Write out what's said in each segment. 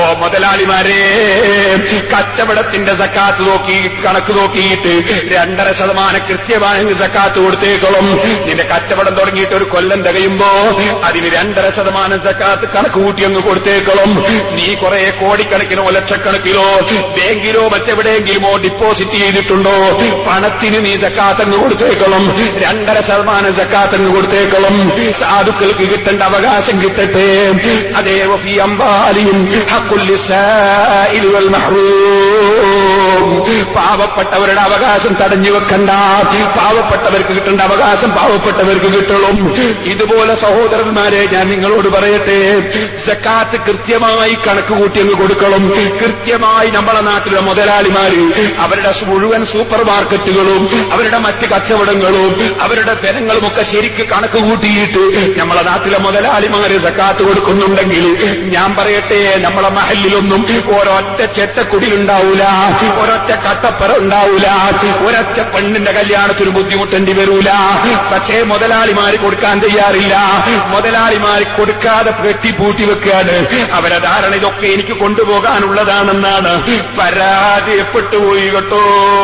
മുതലാളിമാരെ കച്ചവടത്തിന്റെ സക്കാത്ത് നോക്കി കണക്ക് നോക്കിയിട്ട് രണ്ടര ശതമാനം കൃത്യമായി സക്കാത്ത് കൊടുത്തേക്കളും നിന്റെ കച്ചവടം തുടങ്ങിയിട്ട് ഒരു കൊല്ലം തികയുമ്പോ അതിന് രണ്ടര ശതമാനം സക്കാത്ത് കണക്ക് കൂട്ടി അങ്ങ് കൊടുത്തേക്കളും നീ കുറെ കോടിക്കണക്കിനോ ലക്ഷക്കണക്കിനോ ബാങ്കിലോ മറ്റെവിടെയെങ്കിലുമോ ഡിപ്പോസിറ്റ് ചെയ്തിട്ടുണ്ടോ പണത്തിന് നീ സക്കാത്ത് അങ്ങ് കൊടുത്തേക്കളും രണ്ടര ശതമാനം സക്കാത്ത് അങ്ങ് കൊടുത്തേക്കളും സാധുക്കൾക്ക് കിട്ടേണ്ട അവകാശം കിട്ടട്ടെ അതേ വഫി അമ്പാലിയും ഹക്കുല്ലി സാഇൽ വൽ മഹ്റൂം പാവപ്പെട്ടവരുടെ അവകാശം തടഞ്ഞു വെക്കണ്ട പാവപ്പെട്ടവർക്ക് കിട്ടേണ്ട അവകാശം പാവപ്പെട്ടവർക്ക് കിട്ടണം ഇതുപോലെ സഹോദരന്മാരെ ഞാൻ നിങ്ങളോട് പറയട്ടെ സക്കാത്ത് കൃത്യമായി കണക്ക് കൂട്ടി അങ്ങ് കൊടുക്കണം കൃത്യമായി നമ്മളെ നാട്ടിലെ മുതലാളിമാര് അവരുടെ മുഴുവൻ സൂപ്പർ മാർക്കറ്റുകളും അവരുടെ മറ്റ് കച്ചവടങ്ങളും അവരുടെ ജനങ്ങളും ഒക്കെ ശരിക്ക് കണക്ക് കൂട്ടിയിട്ട് നമ്മളെ നാട്ടിലെ മുതലാളിമാര് സക്കാത്ത് കൊടുക്കുന്നുണ്ടെങ്കിൽ ഞാൻ പറയട്ടെ നമ്മളെ മഹലിലൊന്നും ഒരൊറ്റ ചെറ്റക്കുടിലുണ്ടാവൂല ഒരൊറ്റ കട്ടപ്പറ ഉണ്ടാവൂല ഒരൊറ്റ പെണ്ണിന്റെ കല്യാണത്തിന് ബുദ്ധിമുട്ടേണ്ടി വരൂല പക്ഷേ മുതലാളിമാര് കൊടുക്കാൻ തയ്യാറില്ല മുതലാളിമാര് കൊടുക്കാതെ പെട്ടിപ്പൂട്ടി വെക്കുകയാണ് അവരെ ധാരണ ഇതൊക്കെ എനിക്ക് കൊണ്ടുപോകാനുള്ളതാണെന്നാണ് പരാജയപ്പെട്ടു പോയി കേട്ടോ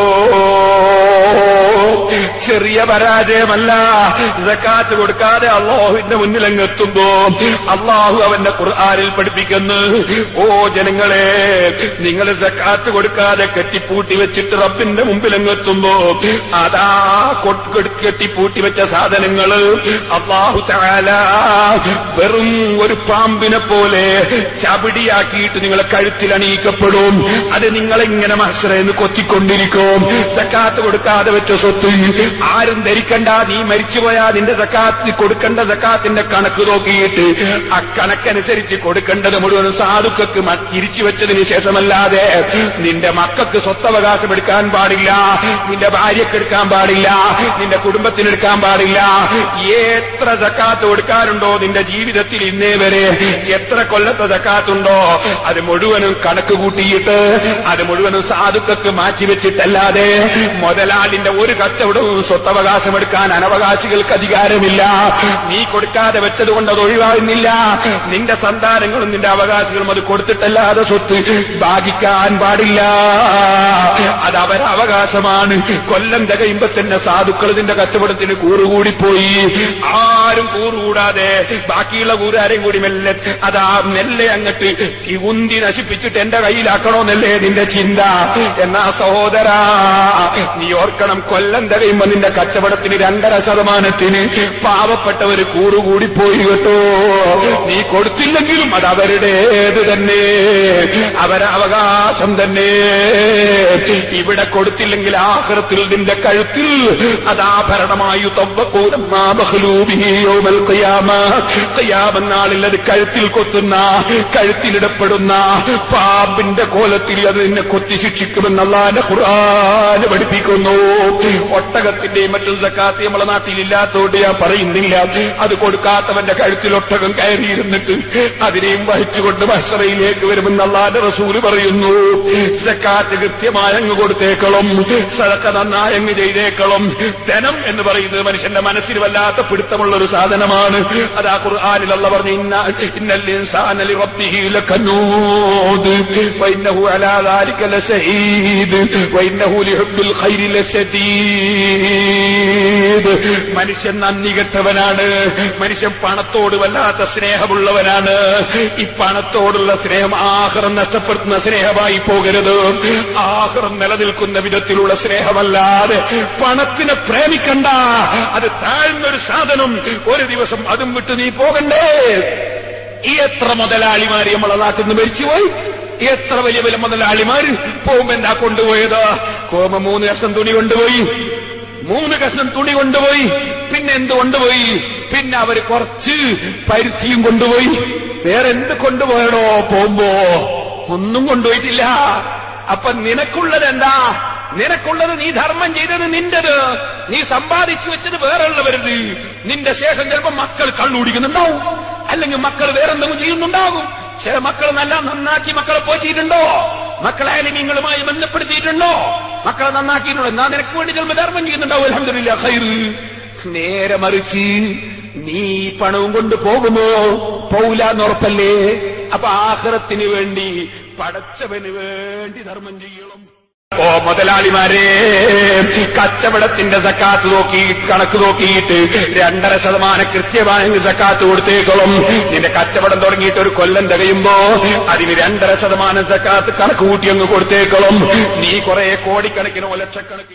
ചെറിയ പരാജയമല്ല സക്കാത്ത് കൊടുക്കാതെ അള്ളാഹുവിന്റെ മുന്നിലങ്ങെത്തുമ്പോ അള്ളാഹു അവന്റെ ഖുർആാനിൽ പഠിപ്പിക്കുന്നു ഓ ജനങ്ങളെ നിങ്ങൾ സക്കാത്ത് കൊടുക്കാതെ കെട്ടിപ്പൂട്ടി വെച്ചിട്ട് റബ്ബിന്റെ മുമ്പിലങ്ങെത്തുമ്പോ അതാ കൊട്ട് കെട്ടിപ്പൂട്ടി വെച്ച സാധനങ്ങള് അള്ളാഹു താല വെറും ഒരു പാമ്പിനെ പോലെ ചവിടിയാക്കിയിട്ട് നിങ്ങളെ കഴുത്തിൽ അണിയിക്കപ്പെടും അത് നിങ്ങളിങ്ങനെ മത്സരം കൊത്തിക്കൊണ്ടിരിക്കും സക്കാത്ത് കൊടുക്കാതെ വെച്ച സ്വത്ത് ആരും ധരിക്കണ്ട നീ മരിച്ചുപോയാ നിന്റെ സക്കാത്ത് കൊടുക്കേണ്ട സക്കാത്തിന്റെ കണക്ക് നോക്കിയിട്ട് ആ കണക്കനുസരിച്ച് കൊടുക്കേണ്ടത് മുഴുവൻ സാധുക്കൾക്ക് മ- തിരിച്ചു വെച്ചതിന് ശേഷമല്ലാതെ നിന്റെ മക്കൾക്ക് സ്വത്തവകാശം എടുക്കാൻ പാടില്ല നിന്റെ ഭാര്യക്ക് എടുക്കാൻ പാടില്ല നിന്റെ കുടുംബത്തിന് എടുക്കാൻ പാടില്ല എത്ര സക്കാത്ത് കൊടുക്കാനുണ്ടോ നിന്റെ ജീവിതത്തിൽ ഇന്നേ വരെ എത്ര കൊല്ലത്തെ സക്കാത്തുണ്ടോ അത് മുഴുവനും കണക്ക് കൂട്ടിയിട്ട് അത് മുഴുവനും സാധുക്കൾക്ക് മാറ്റിവെച്ചിട്ടല്ലാതെ മുതലാളിന്റെ ഒരു കച്ചവടവും സ്വത്തവകാശം എടുക്കാൻ അനവകാശികൾക്ക് അധികാരമില്ല നീ കൊടുക്കാതെ വെച്ചതുകൊണ്ട് അത് ഒഴിവാകുന്നില്ല നിന്റെ സന്താനങ്ങളും നിന്റെ അവകാശികളും അത് കൊടുത്തിട്ടല്ലാതെ സ്വത്ത് ഭാഗിക്കാൻ പാടില്ല അത് അവരുടെ അവകാശമാണ് കൊല്ലം തികയുമ്പോ തന്നെ സാധുക്കൾ നിന്റെ കച്ചവടത്തിന് കൂറുകൂടിപ്പോയി ആരും കൂറുകൂടാതെ ബാക്കിയുള്ള കൂറുകാരെയും കൂടി മെല്ലെ അതാ മെല്ലെ അങ്ങട്ട് ഉന്തി നശിപ്പിച്ചിട്ട് എന്റെ കയ്യിലാക്കണോന്നല്ലേ നിന്റെ ചിന്ത എന്നാ സഹോദരാ നീ ഓർക്കണം കൊല്ലം തികയുമ്പോ നിന്റെ കച്ചവടത്തിന് രണ്ടര ശതമാനത്തിന് പാവപ്പെട്ടവര് കൂറുകൂടിപ്പോയി കേട്ടോ നീ കൊടുത്തില്ലെങ്കിലും അത് അവരുടേത് തന്നെ അവരെ അവകാശം തന്നെ ഇവിടെ കൊടുത്തില്ലെങ്കിൽ ആഹൃത്തിൽ നിന്റെ കഴുത്തിൽ അതാഭരണമായി യാമെന്നാളിൽ അത് കഴുത്തിൽ കൊത്തുന്ന കഴുത്തിലിടപ്പെടുന്ന പാമ്പിന്റെ കോലത്തിൽ അത് നിന്നെ കൊത്തി ശിക്ഷിക്കുമെന്ന് അള്ളാന്റെ ഖുർആന് പഠിപ്പിക്കുന്നു ഒട്ടകത്തിന്റെയും മറ്റും സക്കാത്ത് നമ്മളെ നാട്ടിലില്ലാത്തോണ്ട് ഞാൻ പറയുന്നില്ല അത് കൊടുക്കാത്തവന്റെ കഴുത്തിൽ ഒട്ടകം കയറിയിരുന്നിട്ട് അതിനെയും വഹിച്ചുകൊണ്ട് മഷറയിലേക്ക് വരുമെന്ന് അള്ളാന്റെ റസൂല് പറയുന്നു സക്കാത്ത് കൃത്യമായി അങ്ങ് കൊടുത്തേക്കളും സദക്ക നന്നായി അങ്ങ് ചെയ്തേക്കളും ധനം എന്ന് പറയുന്നത് മനുഷ്യന്റെ മനസ്സിൽ വല്ലാത്ത പിടുത്തമുള്ള ഒരു സാധനമാണ് അത് ആ ഖുർആനിൽ അല്ല പറഞ്ഞു ഇന്ന ഇന്നൽ ഇൻസാന ലിറബ്ബിഹി ലകനൂദ് വഇന്നഹു അലാ ദാലിക ലശഹീദ് വഇന്നഹു ലിഹുബ്ബിൽ ഖൈരി ലശദീദ് മനുഷ്യൻ നന്ദി കെട്ടവനാണ് മനുഷ്യൻ പണത്തോട് വല്ലാത്ത സ്നേഹമുള്ളവനാണ് ഈ പണത്തോടുള്ള സ്നേഹം ആഹ്റം നഷ്ടപ്പെടുത്തുന്ന സ്നേഹമായി പോകരുത് ആഹ്റം നിലനിൽക്കുന്ന വിധത്തിലുള്ള സ്നേഹമല്ലാതെ പണത്തിനെ പ്രേമിക്കണ്ട അത് താഴ്ന്നൊരു സാധനം ഒരു ദിവസം അതും വിട്ട് നീ പോകണ്ടേ ഈ എത്ര മുതലാളിമാര് നമ്മളെ നാട്ടിൽ നിന്ന് മരിച്ചുപോയി എത്ര വലിയ വലിയ മുതലാളിമാര് പോകുമ്പോ എന്താ കൊണ്ടുപോയത് പോകുമ്പോ മൂന്ന് കഷ്ണം തുണി കൊണ്ടുപോയി മൂന്ന് കഷ്ണം തുണി കൊണ്ടുപോയി പിന്നെ എന്ത് കൊണ്ടുപോയി പിന്നെ അവര് കുറച്ച് പരുത്തിയും കൊണ്ടുപോയി വേറെ എന്ത് കൊണ്ടുപോയടോ പോകുമ്പോ ഒന്നും കൊണ്ടുപോയിട്ടില്ല അപ്പൊ നിനക്കുള്ളത് എന്താ നിനക്കുള്ളത് നീ ധർമ്മം ചെയ്തത് നിന്റത് നീ സമ്പാദിച്ചു വെച്ചത് വേറുള്ളവരുത് നിന്റെ ശേഷം ചിലപ്പോ മക്കൾ കള്ളുടിക്കുന്നുണ്ടാവും അല്ലെങ്കിൽ മക്കൾ വേറെന്തെങ്കിലും ചെയ്യുന്നുണ്ടാകും ചില മക്കൾ നല്ല നന്നാക്കി മക്കളെ പോറ്റിയിട്ടുണ്ടോ മക്കളായാലും നിങ്ങളുമായി ബന്ധപ്പെടുത്തിയിട്ടുണ്ടോ മക്കളെ നന്നാക്കിയിട്ടുണ്ടോ എന്നാ നിനക്ക് വേണ്ടി ചിലപ്പോൾ ധർമ്മം ചെയ്യുന്നുണ്ടാവും അലഹമില്ല ഹൈറ് നേരെ മറിച്ച് നീ പണവും കൊണ്ട് പോകുമോ പോവില്ല എന്നുറപ്പല്ലേ അപ്പൊ ആഹ്റത്തിന് വേണ്ടി പടച്ചവന് വേണ്ടി ധർമ്മം ചെയ്യണം ഓ മുതലാളിമാരെ കച്ചവടത്തിന്റെ സക്കാത്ത് നോക്കി കണക്ക് നോക്കിയിട്ട് രണ്ടര ശതമാനം കൃത്യമായി സക്കാത്ത് കൊടുത്തേക്കളും നിന്റെ കച്ചവടം തുടങ്ങിയിട്ട് ഒരു കൊല്ലം തികയുമ്പോ അതിന് രണ്ടര ശതമാനം സക്കാത്ത് കണക്ക് കൂട്ടി അങ്ങ് കൊടുത്തേക്കളും നീ കുറെ കോടിക്കണക്കിനോ ലക്ഷക്കണക്കിന്